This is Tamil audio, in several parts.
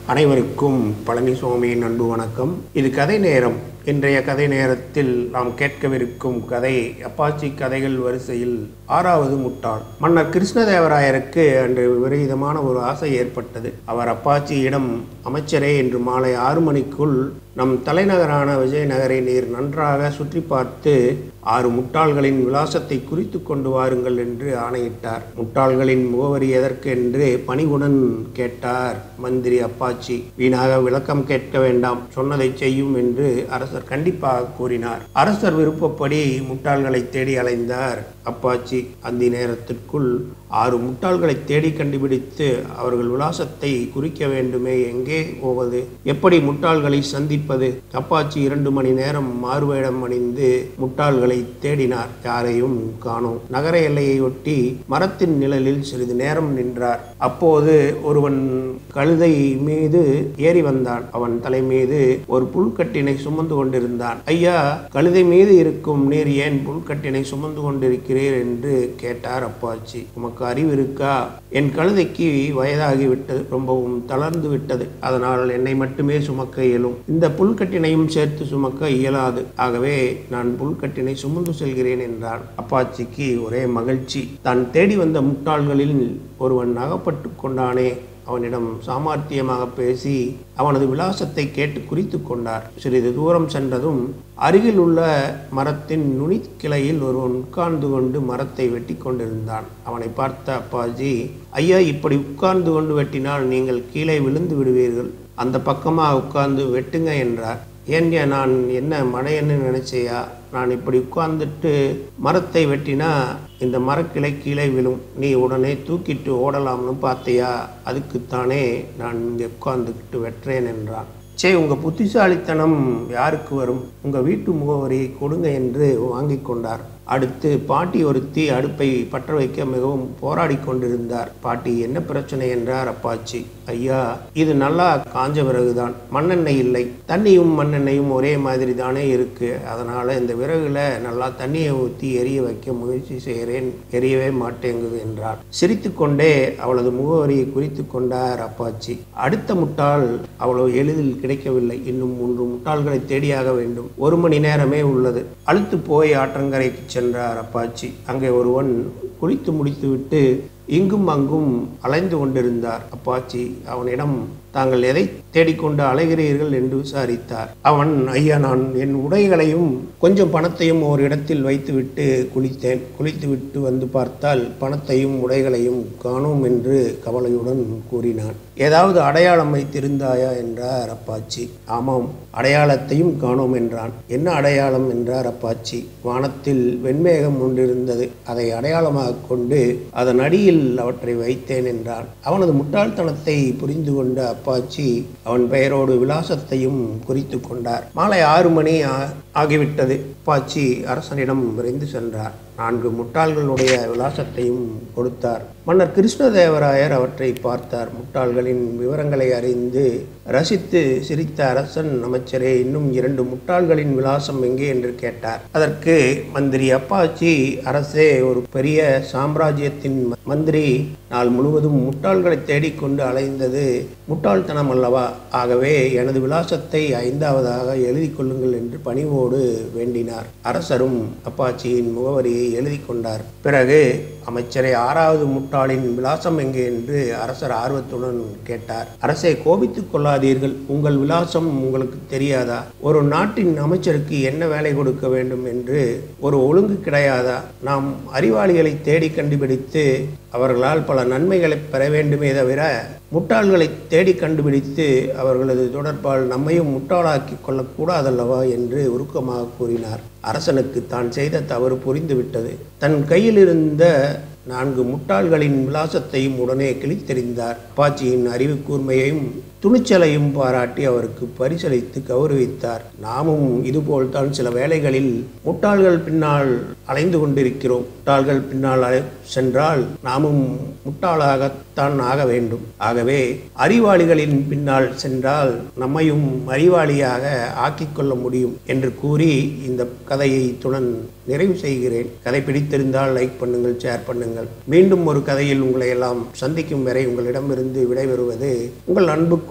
அனைவருக்கும் பழனிசுவாமியின் அன்பு வணக்கம் இது கதை நேரம் இன்றைய கதை நேரத்தில் நாம் கேட்கவிருக்கும் கதை அப்பாச்சி கதைகள் வரிசையில் ஆறாவது முட்டாள் மன்னர் கிருஷ்ணதேவராயருக்கு அன்று விபரீதமான ஒரு ஆசை ஏற்பட்டது அவர் அப்பாச்சியிடம் அமைச்சரே இன்று மாலை ஆறு மணிக்குள் நம் தலைநகரான விஜயநகரை நீர் நன்றாக சுற்றி பார்த்து ஆறு முட்டாள்களின் விலாசத்தை குறித்து கொண்டு வாருங்கள் என்று ஆணையிட்டார் முட்டாள்களின் முகவரி எதற்கு என்று பணிவுடன் கேட்டார் மந்திரி அப்பாச்சி வீணாக விளக்கம் கேட்க வேண்டாம் சொன்னதை செய்யும் என்று அரசர் கண்டிப்பாக கூறினார் அரசர் விருப்பப்படி முட்டாள்களை தேடி அலைந்தார் அப்பாச்சி அந்த நேரத்திற்குள் ஆறு முட்டாள்களை தேடி கண்டுபிடித்து அவர்கள் விலாசத்தை குறிக்க வேண்டுமே எங்கே போவது எப்படி முட்டாள்களை சந்திப்பது அப்பாச்சி இரண்டு மணி நேரம் மாறுவேடம் அணிந்து முட்டாள்களை தேடினார் யாரையும் காணோம் நகர எல்லையை ஒட்டி மரத்தின் நிழலில் சிறிது நேரம் நின்றார் அப்போது ஒருவன் கழுதை மீது ஏறி வந்தான் அவன் தலை மீது ஒரு புல்கட்டினை சுமந்து கொண்டிருந்தான் ஐயா கழுதை மீது இருக்கும் நீர் ஏன் புல்கட்டினை சுமந்து கொண்டிருக்கிறீர் என்று கேட்டார் அப்பாச்சி உமக்கு அறிவு இருக்கா என் கழுதைக்கு வயதாகி விட்டது ரொம்பவும் தளர்ந்து விட்டது அதனால் என்னை மட்டுமே சுமக்க இயலும் இந்த புல்கட்டினையும் சேர்த்து சுமக்க இயலாது ஆகவே நான் புல்கட்டினை சுமந்து செல்கிறேன் என்றான் அப்பாச்சிக்கு ஒரே மகிழ்ச்சி தான் தேடி வந்த முட்டாள்களில் ஒருவன் அகப்பட்டு கொண்டானே அவனிடம் சாமர்த்தியமாக பேசி அவனது விலாசத்தை கேட்டு குறித்து கொண்டார் சிறிது தூரம் சென்றதும் அருகில் உள்ள மரத்தின் நுனிக்கிளையில் ஒருவன் உட்கார்ந்து கொண்டு மரத்தை வெட்டி கொண்டிருந்தான் அவனை பார்த்த அப்பாஜி ஐயா இப்படி உட்கார்ந்து கொண்டு வெட்டினால் நீங்கள் கீழே விழுந்து விடுவீர்கள் அந்த பக்கமாக உட்கார்ந்து வெட்டுங்க என்றார் ஏன்யா நான் என்ன மழைன்னு நினைச்சையா நான் இப்படி உட்கார்ந்துட்டு மரத்தை வெட்டினா இந்த மரக்கிளை கீழே விழும் நீ உடனே தூக்கிட்டு ஓடலாம்னு பார்த்தியா அதுக்குத்தானே நான் இங்கே உட்கார்ந்துக்கிட்டு வெட்டுறேன் என்றான் சே உங்கள் புத்திசாலித்தனம் யாருக்கு வரும் உங்கள் வீட்டு முகவரியை கொடுங்க என்று வாங்கி கொண்டார் அடுத்து பாட்டி ஒருத்தி அடுப்பை பற்ற வைக்க மிகவும் போராடி கொண்டிருந்தார் பாட்டி என்ன பிரச்சனை என்றார் அப்பாச்சி ஐயா இது நல்லா காஞ்ச பிறகுதான் மண்ணெண்ணெய் இல்லை தண்ணியும் மண்ணெண்ணையும் ஒரே மாதிரி தானே இருக்கு அதனால இந்த விறகுல நல்லா தண்ணியை ஊற்றி எரிய வைக்க முயற்சி செய்கிறேன் எரியவே மாட்டேங்குது என்றார் சிரித்துக்கொண்டே அவளது முகவரியை குறித்து கொண்டார் அப்பாச்சி அடுத்த முட்டாள் அவ்வளவு எளிதில் கிடைக்கவில்லை இன்னும் மூன்று முட்டாள்களை தேடியாக வேண்டும் ஒரு மணி நேரமே உள்ளது அழுத்து போய் ஆற்றங்கரைக்கு சென்றார் அப்பாச்சி அங்கே ஒருவன் குளித்து முடித்துவிட்டு இங்கும் அங்கும் அலைந்து கொண்டிருந்தார் அப்பாச்சி அவனிடம் தாங்கள் எதை தேடிக்கொண்டு அலைகிறீர்கள் என்று விசாரித்தார் அவன் ஐயா நான் என் உடைகளையும் கொஞ்சம் பணத்தையும் ஒரு இடத்தில் வைத்துவிட்டு குளித்தேன் குளித்துவிட்டு வந்து பார்த்தால் பணத்தையும் உடைகளையும் காணோம் என்று கவலையுடன் கூறினான் ஏதாவது அடையாளம் வைத்திருந்தாயா என்றார் அப்பாச்சி ஆமாம் அடையாளத்தையும் காணோம் என்றான் என்ன அடையாளம் என்றார் அப்பாச்சி வானத்தில் வெண்மேகம் ஒன்றிருந்தது அதை அடையாளமாக கொண்டு அதன் அடியில் அவற்றை வைத்தேன் என்றான் அவனது முட்டாள்தனத்தை புரிந்து கொண்ட அப்பாச்சி அவன் பெயரோடு விலாசத்தையும் குறித்து கொண்டார் மாலை ஆறு மணி ஆகிவிட்டது அப்பாச்சி அரசனிடம் விரைந்து சென்றார் நான்கு முட்டாள்களுடைய விலாசத்தையும் கொடுத்தார் மன்னர் கிருஷ்ணதேவராயர் அவற்றை பார்த்தார் முட்டாள்களின் விவரங்களை அறிந்து ரசித்து சிரித்த அரசன் அமைச்சரே இன்னும் இரண்டு முட்டாள்களின் விலாசம் எங்கே என்று கேட்டார் அதற்கு மந்திரி அப்பாச்சி அரசே ஒரு பெரிய சாம்ராஜ்யத்தின் மந்திரி நாள் முழுவதும் முட்டாள்களை தேடிக்கொண்டு அலைந்தது முட்டாள்தனம் அல்லவா ஆகவே எனது விலாசத்தை ஐந்தாவதாக எழுதி கொள்ளுங்கள் என்று பணிவோடு வேண்டினார் அரசரும் அப்பாச்சியின் முகவரியை எழுதி கொண்டார் பிறகு அமைச்சரை ஆறாவது முட்டாளின் விலாசம் எங்கே என்று அரசர் ஆர்வத்துடன் கேட்டார் அரசை கோபித்துக் கொள்ளாதீர்கள் உங்கள் விலாசம் உங்களுக்கு தெரியாதா ஒரு நாட்டின் அமைச்சருக்கு என்ன வேலை கொடுக்க வேண்டும் என்று ஒரு ஒழுங்கு கிடையாதா நாம் அறிவாளிகளை தேடி கண்டுபிடித்து அவர்களால் பல நன்மைகளை பெற வேண்டுமே தவிர முட்டாள்களை தேடி கண்டுபிடித்து அவர்களது தொடர்பால் நம்மையும் முட்டாளாக்கி கொள்ளக்கூடாதல்லவா என்று உருக்கமாக கூறினார் அரசனுக்கு தான் செய்த தவறு புரிந்துவிட்டது தன் கையில் இருந்த நான்கு முட்டாள்களின் விலாசத்தையும் உடனே கிழித்தெறிந்தார் அப்பாச்சியின் அறிவு கூர்மையையும் துணிச்சலையும் பாராட்டி அவருக்கு பரிசளித்து கௌரவித்தார் நாமும் இதுபோல்தான் சில வேளைகளில் முட்டாள்கள் பின்னால் அலைந்து கொண்டிருக்கிறோம் முட்டாள்கள் பின்னால் அலை சென்றால் நாமும் முட்டாளாகத்தான் ஆக வேண்டும் ஆகவே அறிவாளிகளின் பின்னால் சென்றால் நம்மையும் அறிவாளியாக ஆக்கிக் கொள்ள முடியும் என்று கூறி இந்த கதையை இத்துடன் நிறைவு செய்கிறேன் கதை பிடித்திருந்தால் லைக் பண்ணுங்கள் ஷேர் பண்ணுங்கள் மீண்டும் ஒரு கதையில் உங்களை எல்லாம் சந்திக்கும் வரை உங்களிடமிருந்து விடைபெறுவது உங்கள் அன்புக்கு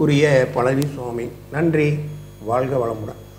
அன்புக்குரிய பழனிசுவாமி நன்றி வாழ்க வளமுடன்